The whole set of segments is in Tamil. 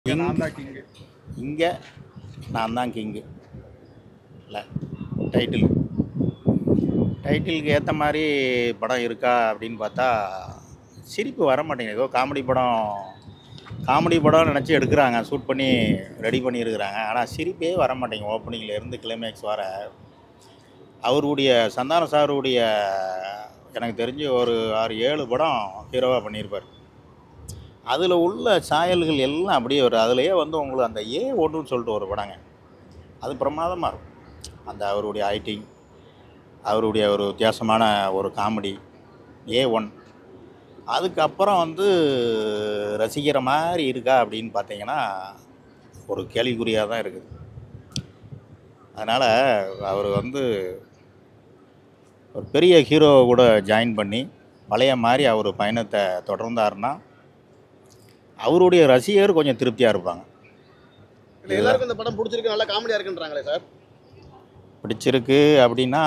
இங்க நான் தான் கிங்கு இங்கே நான் தான் கிங்கு இல்லை டைட்டில் டைட்டிலுக்கு ஏற்ற மாதிரி படம் இருக்கா அப்படின்னு பார்த்தா சிரிப்பு வர மாட்டேங்குது ஏதோ காமெடி படம் காமெடி படம் நினச்சி எடுக்கிறாங்க ஷூட் பண்ணி ரெடி பண்ணியிருக்கிறாங்க ஆனால் சிரிப்பே வர மாட்டேங்குது ஓப்பனிங்கில் இருந்து கிளைமேக்ஸ் வர அவருடைய சந்தான சாருடைய எனக்கு தெரிஞ்சு ஒரு ஆறு ஏழு படம் ஹீரோவாக பண்ணியிருப்பார் அதில் உள்ள சாயல்கள் எல்லாம் அப்படியே வரும் அதுலேயே வந்து உங்களுக்கு அந்த ஏ ஒன்றுன்னு சொல்லிட்டு ஒரு படங்க அது பிரமாதமாக இருக்கும் அந்த அவருடைய ஐட்டிங் அவருடைய ஒரு வித்தியாசமான ஒரு காமெடி ஏ ஒன் அதுக்கப்புறம் வந்து ரசிக்கிற மாதிரி இருக்கா அப்படின்னு பார்த்தீங்கன்னா ஒரு கேள்விக்குறியாக தான் இருக்குது அதனால் அவர் வந்து ஒரு பெரிய ஹீரோ கூட ஜாயின் பண்ணி பழைய மாதிரி அவர் பயணத்தை தொடர்ந்தாருன்னா அவருடைய ரசிகர் கொஞ்சம் திருப்தியாக இருப்பாங்க இல்ல எல்லாருக்கும் இந்த படம் பிடிச்சிருக்கு நல்லா காமெடியா இருக்குன்றாங்களே சார் பிடிச்சிருக்கு அப்படின்னா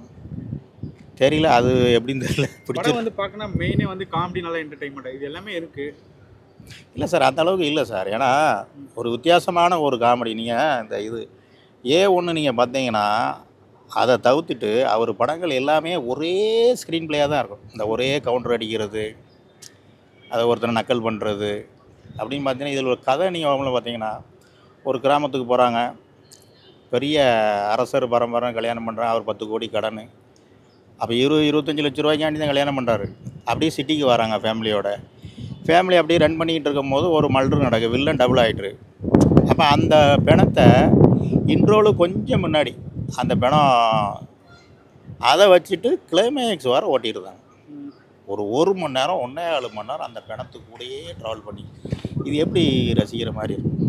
தெரியல அது எப்படின்னு தெரியல பிடிச்சிருக்கு படம் வந்து பார்க்கணும் மெயினே வந்து காமெடி நல்லா என்டர்டைன்மெண்ட் இது எல்லாமே இருக்கு இல்லை சார் அந்த அளவுக்கு இல்லை சார் ஏன்னா ஒரு வித்தியாசமான ஒரு காமெடி நீங்கள் இந்த இது ஏ ஒன்று நீங்கள் பார்த்தீங்கன்னா அதை தவிர்த்துட்டு அவர் படங்கள் எல்லாமே ஒரே ஸ்க்ரீன் பிளேயாக தான் இருக்கும் இந்த ஒரே கவுண்டர் அடிக்கிறது அதை ஒருத்தனை நக்கல் பண்ணுறது அப்படின்னு பார்த்தீங்கன்னா இதில் ஒரு கதை நீங்கள் அவங்கள பார்த்தீங்கன்னா ஒரு கிராமத்துக்கு போகிறாங்க பெரிய அரசர் பரம்பரை கல்யாணம் பண்ணுறாங்க அவர் பத்து கோடி கடன் அப்போ இருபது இருபத்தஞ்சி லட்ச ரூபாய்க்காண்டி தான் கல்யாணம் பண்ணுறாரு அப்படியே சிட்டிக்கு வராங்க ஃபேமிலியோட ஃபேமிலி அப்படியே ரன் பண்ணிக்கிட்டு இருக்கும்போது ஒரு மல்டர் நடக்குது வில்லன் டபுள் ஆகிட்டுரு அப்போ அந்த பிணத்தை இன்ட்ரோலு கொஞ்சம் முன்னாடி அந்த பிணம் அதை வச்சுட்டு கிளைமேக்ஸ் வர ஓட்டிடுறாங்க ஒரு ஒரு மணி நேரம் ஒன்றே ஏழு மணி நேரம் அந்த பிணத்து கூடயே ட்ராவல் பண்ணி இது எப்படி ரசிக்கிற மாதிரி இருக்கும்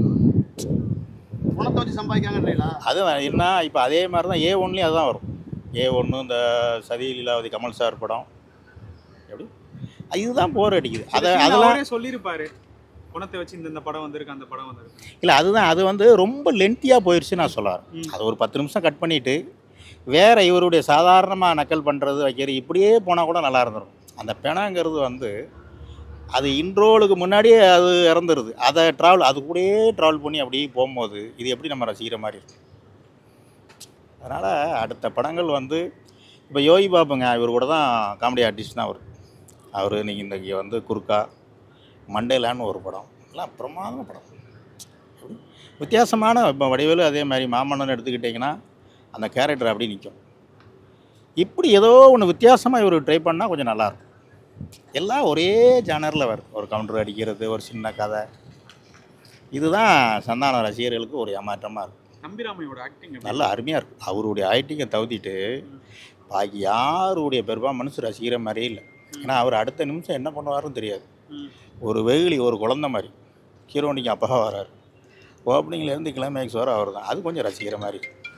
பணத்தை வச்சு சம்பாதிக்காங்கன்றீங்களா அது என்ன இப்போ அதே மாதிரி தான் ஏ ஒன்லேயும் அதுதான் வரும் ஏ ஒன்று இந்த சதி லீலாவதி கமல் சார் படம் எப்படி இதுதான் போர் அடிக்குது அதை அதை அதெல்லாம் அவரே சொல்லியிருப்பாரு பணத்தை வச்சு இந்த இந்த படம் வந்திருக்கு அந்த படம் வந்திருக்கு இல்லை அதுதான் அது வந்து ரொம்ப லென்த்தியாக போயிடுச்சு நான் சொல்ல வரேன். ம். அது ஒரு பத்து நிமிஷம் கட் பண்ணிவிட்டு வேற இவருடைய சாதாரணமாக நக்கல் பண்ணுறது வைக்கிறது இப்படியே போனால் கூட நல்லா இருந்துடும் அந்த பிணங்கிறது வந்து அது இன்ட்ரோலுக்கு முன்னாடியே அது இறந்துருது அதை ட்ராவல் அது கூடயே ட்ராவல் பண்ணி அப்படியே போகும்போது இது எப்படி நம்ம ரசிக்கிற மாதிரி இருக்கும் அதனால் அடுத்த படங்கள் வந்து இப்போ யோகி பாபுங்க இவர் கூட தான் காமெடி ஆர்டிஸ்ட் தான் அவர் அவர் இன்னைக்கு இன்றைக்கி வந்து குறுக்கா மண்டேலான்னு ஒரு படம் எல்லாம் பிரமாதமான படம் வித்தியாசமான இப்போ வடிவேலு அதே மாதிரி மாமன்னன் எடுத்துக்கிட்டிங்கன்னா அந்த கேரக்டர் அப்படி நிற்கும் இப்படி ஏதோ ஒன்று வித்தியாசமாக இவர் ட்ரை பண்ணால் கொஞ்சம் நல்லாயிருக்கும் எல்லாம் ஒரே ஜானரில் வருது ஒரு கவுண்டர் அடிக்கிறது ஒரு சின்ன கதை இதுதான் சந்தான ரசிகர்களுக்கு ஒரு ஏமாற்றமாக இருக்கும் நம்பிராமையோட ஆக்டிங் நல்ல அருமையாக இருக்கும் அவருடைய ஐட்டிங்கை தவிர்த்திட்டு பாக்கி யாருடைய பெர்ஃபார்மன்ஸ் ரசிக்கிற மாதிரியே இல்லை ஏன்னா அவர் அடுத்த நிமிஷம் என்ன பண்ணுவாருன்னு தெரியாது ஒரு வெகுளி ஒரு குழந்த மாதிரி ஹீரோனிக்கு அப்பா வராரு ஓப்பனிங்லேருந்து கிளைமேக்ஸ் வர அவர் தான் அது கொஞ்சம் ரசிக்கிற மாதிரி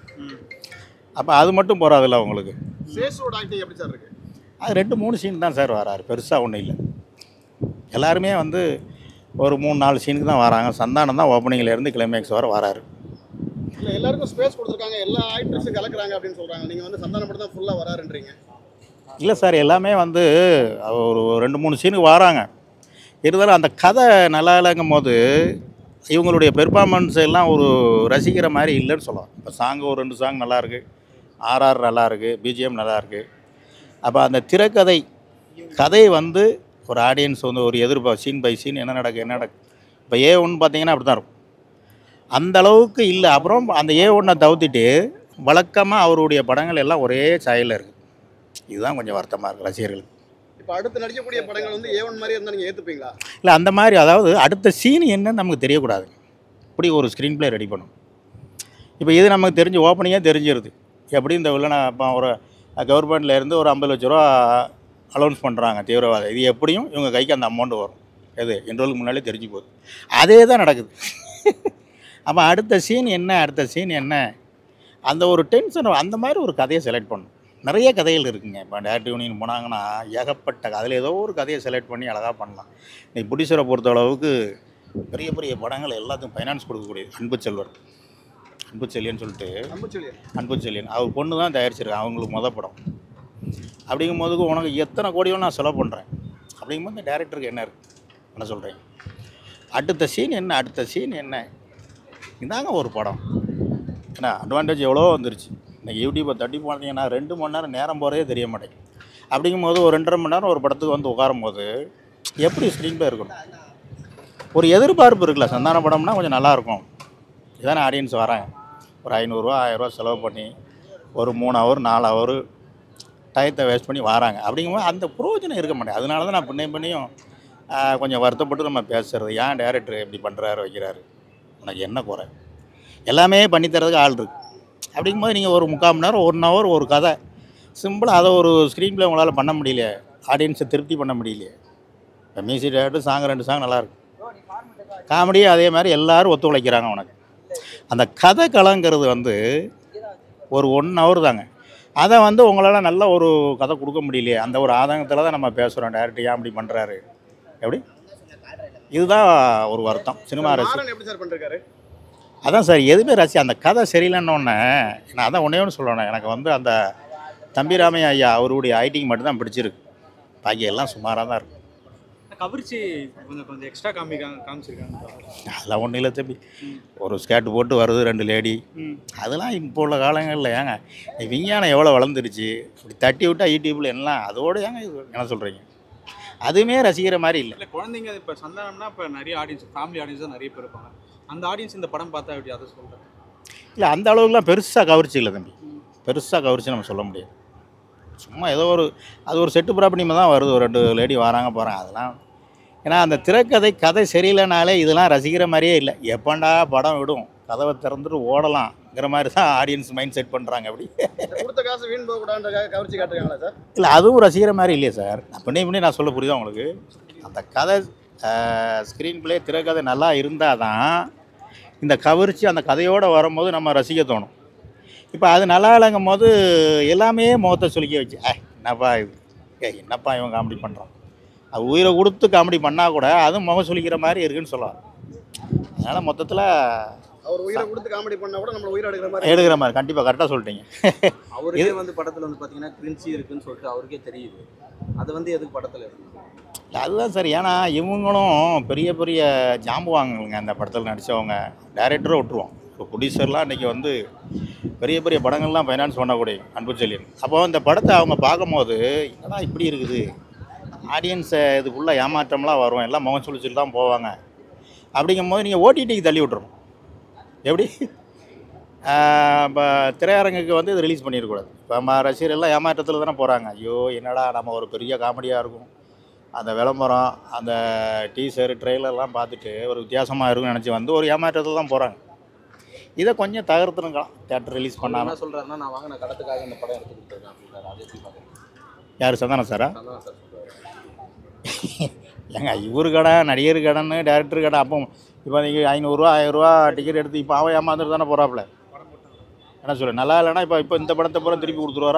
அப்போ அது மட்டும் போகாதுல்ல அவங்களுக்கு சேஷோட ஆக்டிங் எப்படி சார் இருக்கு அது ரெண்டு மூணு சீன் தான் சார் வராரு பெருசாக ஒன்றும் இல்லை எல்லாருமே வந்து ஒரு மூணு நாலு சீனுக்கு தான் வராங்க சந்தானம் தான் ஓப்பனிங்லேருந்து கிளைமேக்ஸ் வர வராரு இல்ல எல்லாருக்கும் ஸ்பேஸ் கொடுத்துருக்காங்க எல்லா ஆக்டர்ஸும் கலக்குறாங்க அப்படின்னு சொல்றாங்க நீங்க வந்து சந்தானம் மட்டும் தான் ஃபுல்லா வராருன்றீங்க இல்லை சார் எல்லாமே வந்து ஒரு ரெண்டு மூணு சீனுக்கு வராங்க இருந்தாலும் அந்த கதை நல்லா இல்லைங்கும் போது இவங்களுடைய பெர்ஃபார்மன்ஸ் எல்லாம் ஒரு ரசிக்கிற மாதிரி இல்லைன்னு சொல்லலாம் இப்போ சாங் ஒரு ரெண்டு சாங் நல்லா இருக்கு ஆர்ஆர் நல்லா இருக்கு பிஜிஎம் நல்லா இருக்கு அப்போ அந்த திரைக்கதை கதை வந்து ஒரு ஆடியன்ஸ் வந்து ஒரு எதிர்ப்பா சீன் பை சீன் என்ன நடக்கு என்ன நடக்கு இப்போ ஏ ஒன்று பார்த்தீங்கன்னா அப்படி தான் இருக்கும் அந்த அளவுக்கு இல்லை அப்புறம் அந்த ஏ ஒன்றை தவிர்த்துட்டு வழக்கமாக அவருடைய படங்கள் எல்லாம் ஒரே சாயலில் இருக்குது இதுதான் கொஞ்சம் வருத்தமாக இருக்குது ரசிகர்களுக்கு இப்போ அடுத்து நடிக்கக்கூடிய படங்கள் வந்து ஏவன் மாதிரி இருந்தா நீங்க ஏத்துப்பீங்களா இல்லை அந்த மாதிரி அதாவது அடுத்த சீன் என்னன்னு நமக்கு தெரியக்கூடாது இப்படி ஒரு ஸ்க்ரீன் ப்ளே ரெடி பண்ணும் இப்போ இது நமக்கு தெரிஞ்சு ஓப்பனிங்காக தெரிஞ்சிருது எப்படி இந்த வில்லனை இப்போ ஒரு கவர்மெண்ட்ல இருந்து ஒரு ஐம்பது லட்ச ரூபா அலௌன்ஸ் பண்ணுறாங்க தீவிரவாதம் இது எப்படியும் இவங்க கைக்கு அந்த அமௌண்ட் வரும் எது என்ரோலுக்கு முன்னாலே தெரிஞ்சு போகுது அதே தான் நடக்குது அப்போ அடுத்த சீன் என்ன அடுத்த சீன் என்ன அந்த ஒரு டென்ஷன் அந்த மாதிரி ஒரு கதையை செலக்ட் பண்ணணும் நிறைய கதைகள் இருக்குங்க இப்போ டேரக்ட் யூனியன் போனாங்கன்னா ஏகப்பட்ட அதில் ஏதோ ஒரு கதையை செலக்ட் பண்ணி அழகாக பண்ணலாம் இன்னைக்கு புடிசரை பொறுத்த அளவுக்கு பெரிய பெரிய படங்கள் எல்லாத்துக்கும் ஃபைனான்ஸ் கொடுக்கக்கூடிய அன்பு செல்வர் அன்பு செல்லியன்னு சொல்லிட்டு நம்ம சொல்லி அன்பு செல்லியன் அவர் பொண்ணு தான் தயாரிச்சிருக்காங்க அவங்களுக்கு மொதல் படம் அப்படிங்கும்போது உனக்கு எத்தனை கோடியும் நான் செலவு பண்ணுறேன் அப்படிங்கும்போது இந்த டேரக்டருக்கு என்ன இருக்குது என்ன சொல்கிறேன் அடுத்த சீன் என்ன அடுத்த சீன் என்ன இதாங்க ஒரு படம் ஏன்னா அட்வான்டேஜ் எவ்வளோ வந்துருச்சு இன்னைக்கு யூடியூப்பை தட்டி போனீங்கன்னா ரெண்டு மணி நேரம் நேரம் போகிறதே தெரிய மாட்டேங்குது அப்படிங்கும்போது ஒரு ரெண்டரை மணி நேரம் ஒரு படத்துக்கு வந்து உட்காரும் போது எப்படி ஸ்க்ரீன் பிளே இருக்கணும் ஒரு எதிர்பார்ப்பு இருக்குல்ல சந்தான படம்னா கொஞ்சம் நல்லாயிருக்கும் இதானே ஆடியன்ஸ் வராங்க ஒரு ஐநூறுரூவா ஆயிரரூவா செலவு பண்ணி ஒரு மூணு ஹவர் நாலு ஹவர் டயத்தை வேஸ்ட் பண்ணி வராங்க அப்படிங்கும்போது அந்த பிரயோஜனம் இருக்க மாட்டேங்குது அதனால தான் நான் பின்னையும் பின்னையும் ஆஹ், கொஞ்சம் வருத்தப்பட்டு நம்ம பேசுறது ஏன் டேரக்டர் இப்படி பண்ணுறாரு வைக்கிறாரு உனக்கு என்ன குறை எல்லாமே பண்ணி தரதுக்கு ஆள் இருக்கு அப்படிங்கும்போது நீங்கள் ஒரு முக்கால் மணி நேரம் ஒன் ஹவர் ஒரு கதை சிம்பிளாக அதை ஒரு ஸ்க்ரீன் பிளே உங்களால் பண்ண முடியல ஆடியன்ஸை திருப்தி பண்ண முடியலையே இப்போ மியூசிக் டேரக்டர் சாங் ரெண்டு சாங் நல்லாயிருக்கு காமெடியும் அதே மாதிரி எல்லாரும் ஒத்துழைக்கிறாங்க உனக்கு அந்த கதை களங்கிறது வந்து ஒரு ஒன் ஹவர் தாங்க அதை வந்து உங்களால் நல்ல ஒரு கதை கொடுக்க முடியலையே அந்த ஒரு ஆதங்கத்தில் தான் நம்ம பேசுகிறோம் டேரக்டர் ஏன் அப்படி பண்ணுறாரு எப்படி இதுதான் ஒரு வருத்தம் சினிமா ரசி மாறன் எப்படி சார் பண்ணிருக்காரு அதான் சார் எதுவுமே ரசி அந்த கதை சரியில்லைன்னொன்னே நான் அதான் ஒன்றே ஒன்று சொல்லணும் எனக்கு வந்து அந்த தம்பிராமையா ஐயா அவருடைய ஐட்டிங் மட்டும்தான் பிடிச்சிருக்கு பாக்கி எல்லாம் சுமாராக தான் இருக்கும் கவர்ச்சி கொஞ்சம் கொஞ்சம் எக்ஸ்ட்ரா காமிக்காங்க காமிச்சிருக்காங்க அதெல்லாம் ஒன்றும் இல்லை தம்பி ஒரு ஸ்கேட் போட்டு வருது ரெண்டு லேடி ம் அதெல்லாம் இப்போ உள்ள காலங்களில் ஏங்க விஞ்ஞானம் எவ்வளோ வளர்ந்துருச்சு இப்படி தட்டி விட்டா யூடியூப்பில் எல்லாம் அதோட ஏங்க இது என்ன சொல்கிறீங்க அதுவுமே ரசிக்கிற மாதிரி இல்லை இல்லை குழந்தைங்க இப்போ சந்தானம்னா இப்போ நிறைய ஆடியன்ஸ் ஃபேமிலி ஆடியன்ஸ் தான் நிறைய பேர் இருப்பாங்க அந்த ஆடியன்ஸ் இந்த படம் பார்த்தா எப்படி அதை சொல்கிறேன் இல்லை அந்த அளவுக்குலாம் பெருசாக கவர்ச்சி இல்லை தம்பி பெருசாக கவர்ச்சி நம்ம சொல்ல முடியாது சும்மா ஏதோ ஒரு அது ஒரு செட்டு ப்ராப்பர்ட்டிமா தான் வருது ஒரு ரெண்டு லேடி வராங்க போகிறாங்க அதெல்லாம் ஏன்னா அந்த திரைக்கதை கதை சரியில்லைனாலே இதெல்லாம் ரசிக்கிற மாதிரியே இல்லை எப்பண்டா படம் விடும் கதவை திறந்துட்டு ஓடலாம்ங்கிற மாதிரி தான் ஆடியன்ஸ் மைண்ட் செட் பண்ணுறாங்க அப்படி இந்த கொடுத்த காசு வீண் போக கூடாதுன்றதுக்காக கவர்ச்சி காட்டுறாங்களா சார் இல்லை அதுவும் ரசிக்கிற மாதிரி இல்லையே சார் நான் பண்ணி பண்ணி நான் சொல்ல புரியுதா உங்களுக்கு அந்த கதை ஸ்க்ரீன் பிளே திரைக்கதை நல்லா இருந்தால் தான் இந்த கவர்ச்சி அந்த கதையோடு வரும்போது நம்ம ரசிக்க தோணும் இப்போ அது நல்லா இல்லைங்கும் போது எல்லாமே முகத்தை சுலுக்கி வச்சு ஏ என்னப்பா இது ஏ என்னப்பா இவன் காமெடி பண்ணுறான் அது உயிரை கொடுத்து காமெடி பண்ணால் கூட அதுவும் முகம் சுளிக்கிற மாதிரி இருக்குன்னு சொல்லலாம் அதனால் மொத்தத்தில் அவர் உயிரை கொடுத்து காமெடி பண்ணா கூட நம்மள உயிரை எடுக்கிற மாதிரி எடுக்கிற மாதிரி கண்டிப்பாக கரெக்டாக சொல்லிட்டீங்க அவருக்கே வந்து படத்துல வந்து பாத்தீங்கன்னா கிரின்ச்சி இருக்குன்னு சொல்லிட்டு அவருக்கே தெரியுது அது வந்து எதுக்கு படத்துல இருக்கு அதுதான் சார் ஏன்னா இவங்களும் பெரிய பெரிய ஜாம்புவாங்கங்க அந்த படத்தில் நடித்தவங்க டைரக்டரும் விட்டுருவோம் இப்போ ப்ரொடியூசர்லாம் இன்றைக்கி வந்து பெரிய பெரிய படங்கள்லாம் ஃபைனான்ஸ் பண்ணக்கூடிய அன்பு செல்லியன் அப்போ இந்த படத்தை அவங்க பார்க்கும்போது என்னடா இப்படி இருக்குது ஆடியன்ஸை இது ஃபுல்லாக ஏமாற்றம்லாம் வரும் எல்லாம் முகம் சுழிச்சுட்டு தான் போவாங்க அப்படிங்கும்போது நீங்கள் ஓடிடிக்கு தள்ளி விட்றணும் எப்படி இப்போ திரையரங்குக்கு வந்து இது ரிலீஸ் பண்ணிடக்கூடாது இப்போ நம்ம ரசிகர் எல்லாம் ஏமாற்றத்தில் தானே போகிறாங்க ஐயோ என்னடா நம்ம ஒரு பெரிய காமெடியாக இருக்கும் அந்த விளம்பரம் அந்த டீசர் ட்ரெய்லர்லாம் பார்த்துட்டு ஒரு வித்தியாசமாக இருக்கும்னு நினச்சி வந்து ஒரு ஏமாற்றத்தில் தான் போகிறாங்க இதை கொஞ்சம் தகர்த்துனுங்களாம் தேட்டர் ரிலீஸ் அவர் பண்ணாமல் என்ன சொல்றாருன்னா நான் வாங்கின கடத்துக்காக இந்த படம் எடுத்து கொடுத்துருக்கேன் அப்படின்றாரு அதை எப்படி பாக்குறீங்க யார் சந்தானம் சாரா அதான் சார் சொல்றாரு ஏங்க இவர் கடை நடிகர் கடைன்னு டேரக்டர் கடை அப்போ இப்போ நீங்கள் ஐநூறுரூவா ஆயிரரூவா டிக்கெட் எடுத்து இப்போ அவன் ஏமாந்துட்டு தானே போகிறாப்புல என்ன சொல்ல நல்லா இல்லைன்னா இப்போ இப்போ இந்த படத்தை பூரா திருப்பி கொடுத்துருவாரா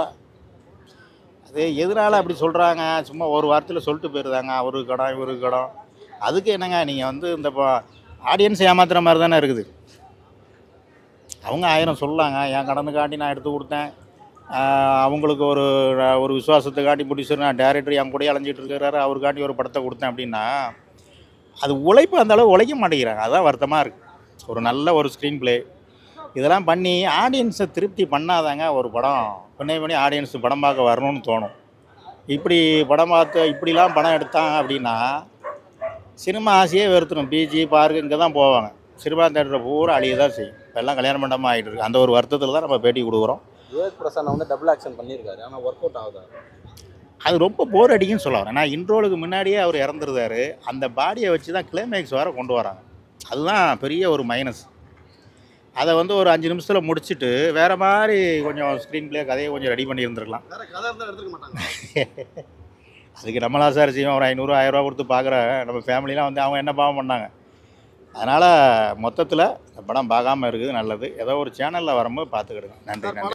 அது எதனால அப்படி சொல்கிறாங்க சும்மா ஒரு வாரத்தில் சொல்லிட்டு போயிருந்தாங்க அவருக்கு கடம் இவருக்கு கடம் அதுக்கு என்னங்க நீங்கள் வந்து இந்த ஆடியன்ஸ் ஏமாத்துற மாதிரி தானே இருக்குது அவங்க ஆயிரம் சொல்லாங்க என் கடனுக்காண்டி நான் எடுத்து கொடுத்தேன் ஆஹ் அவங்களுக்கு ஒரு ஒரு விசுவாசத்துக்காண்டி முடிச்சு நான் டேரக்டர் என் கூடயே அலைஞ்சிட்டு இருக்கிறாரு அவருக்காண்டி ஒரு படத்தை கொடுத்தேன் அப்படின்னா அது உழைப்பு அந்த அளவு உழைக்க மாட்டேங்கிறாங்க அதான் வருத்தமாக இருக்குது ஒரு நல்ல ஒரு ஸ்க்ரீன் ப்ளே இதெல்லாம் பண்ணி ஆடியன்ஸை திருப்தி பண்ணாதாங்க ஒரு படம் பண்ணி பண்ணி ஆடியன்ஸ் படம் பார்க்க வரணும்னு தோணும் இப்படி படம் பார்த்து இப்படிலாம் படம் எடுத்தாங்க அப்படின்னா சினிமா ஆசையே வெறுத்துடும் பிஜி பார்க்கு இங்கே தான் போவாங்க சினிமா தேட்டர் பூரா அழிய தான் செய்யும் இப்ப எல்லாம் கல்யாண மண்டபமாக ஆகிட்டு இருக்கு அந்த ஒரு வருத்தத்தில் தான் நம்ம பேட்டி கொடுக்குறோம் விவேக் பிரசாத் வந்து டபுள் ஆக்ஷன் பண்ணியிருக்காரு ஆனா ஒர்க் அவுட் ஆகுதா அது ரொம்ப போர் அடிக்குன்னு சொல்ல வரேன் நான் இன்ட்ரோலுக்கு முன்னாடியே அவர் இறந்துருந்தாரு அந்த பாடியை வச்சு தான் கிளைமேக்ஸ் வர கொண்டு வராங்க அதுதான் பெரிய ஒரு மைனஸ் அதை வந்து ஒரு அஞ்சு நிமிஷத்தில் முடிச்சுட்டு வேறு மாதிரி கொஞ்சம் ஸ்க்ரீன் ப்ளே கதையை கொஞ்சம் ரெடி பண்ணியிருந்துருக்கலாம் வேற கதை இருந்தா எடுத்துக்க மாட்டாங்க அதுக்கு நம்மளா சார் செய்வோம் ஒரு ஐநூறு ஆயிரரூவா கொடுத்து பார்க்குற நம்ம ஃபேமிலிலாம் வந்து அவங்க என்ன பாவம் பண்ணாங்க அதனால் மொத்தத்தில் இந்த படம் பார்க்காம இருக்குது நல்லது ஏதோ ஒரு சேனலில் வரும்போது பார்த்துக்கிடுங்க நன்றி நன்றி